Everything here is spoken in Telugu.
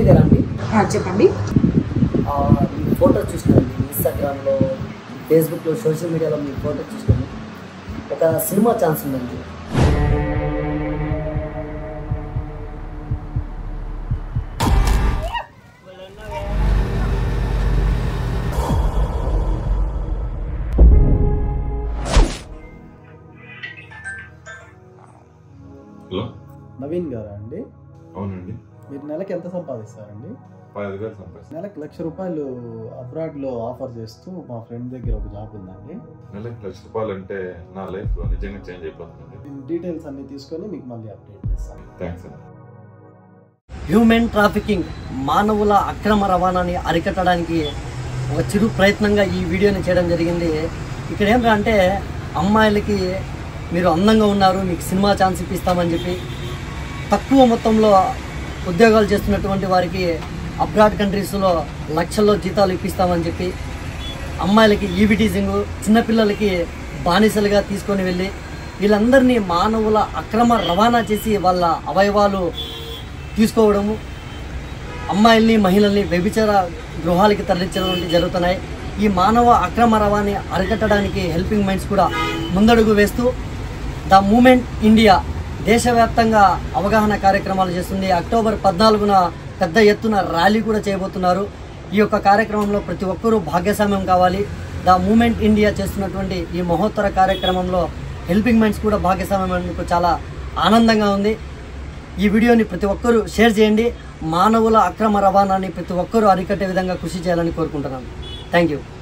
గారా అండి ఆ, చెప్పండి ఆ, మీ ఫోటో చూసినాను ఇన్స్టాగ్రామ్లో ఫేస్బుక్లో సోషల్ మీడియాలో మీ ఫోటో చూసినాను ఒక సినిమా ఛాన్స్ ఉందండి హలో నవీన్ గారా అండి అవునండి మీరు నెలకి ఎంత సంపాదిస్తారండి పదహైదు వేలు సంపాదిస్తాను నెలకు లక్ష రూపాయలు అబ్రాడ్లో ఆఫర్ చేస్తూ మా ఫ్రెండ్ దగ్గర ఒక జాబ్ ఉందండి నెలకి లక్ష రూపాయలు అంటే నా లైఫ్ నిజంగా చేంజ్ అయిపోతుంది నేను డీటెయిల్స్ అన్ని తీసుకొని మీకు మళ్ళీ అప్డేట్ చేస్తాను థ్యాంక్స్ అండి హ్యూమన్ ట్రాఫికింగ్ మానవుల అక్రమ రవాణాని అరికట్టడానికి ఒక చిరు ప్రయత్నంగా ఈ వీడియోని చేయడం జరిగింది ఇక్కడ ఏంటంటే అమ్మాయిలకి మీరు అందంగా ఉన్నారు మీకు సినిమా ఛాన్స్ ఇప్పిస్తామని చెప్పి తక్కువ మొత్తంలో ఉద్యోగాలు చేస్తున్నటువంటి వారికి అబ్రాడ్ కంట్రీస్లో లక్షల్లో జీతాలు ఇప్పిస్తామని చెప్పి అమ్మాయిలకి ఈవిటీజింగ్ చిన్నపిల్లలకి బానిసలుగా తీసుకొని వెళ్ళి వీళ్ళందరినీ మానవుల అక్రమ రవాణా చేసి వాళ్ళ అవయవాలు తీసుకోవడము అమ్మాయిల్ని మహిళల్ని వ్యభిచార గృహాలకి తరలించడం వంటివి జరుగుతున్నాయి ఈ మానవ అక్రమ రవాణా అరికట్టడానికి హెల్పింగ్ మైండ్స్ కూడా ముందడుగు వేస్తూ ద మూమెంట్ ఇండియా దేశవ్యాప్తంగా అవగాహన కార్యక్రమాలు చేస్తుంది అక్టోబర్ పద్నాలుగున పెద్ద ఎత్తున ర్యాలీ కూడా చేయబోతున్నారు ఈ యొక్క కార్యక్రమంలో ప్రతి ఒక్కరూ భాగ్యస్వామ్యం కావాలి ద మూమెంట్ ఇండియా చేస్తున్నటువంటి ఈ మహోత్తర కార్యక్రమంలో హెల్పింగ్ మైండ్స్ కూడా భాగ్యస్వామ్యం అందుకు చాలా ఆనందంగా ఉంది ఈ వీడియోని ప్రతి ఒక్కరూ షేర్ చేయండి మానవుల అక్రమ రవాణాని ప్రతి ఒక్కరూ అరికట్టే విధంగా కృషి చేయాలని కోరుకుంటున్నాను థ్యాంక్ యూ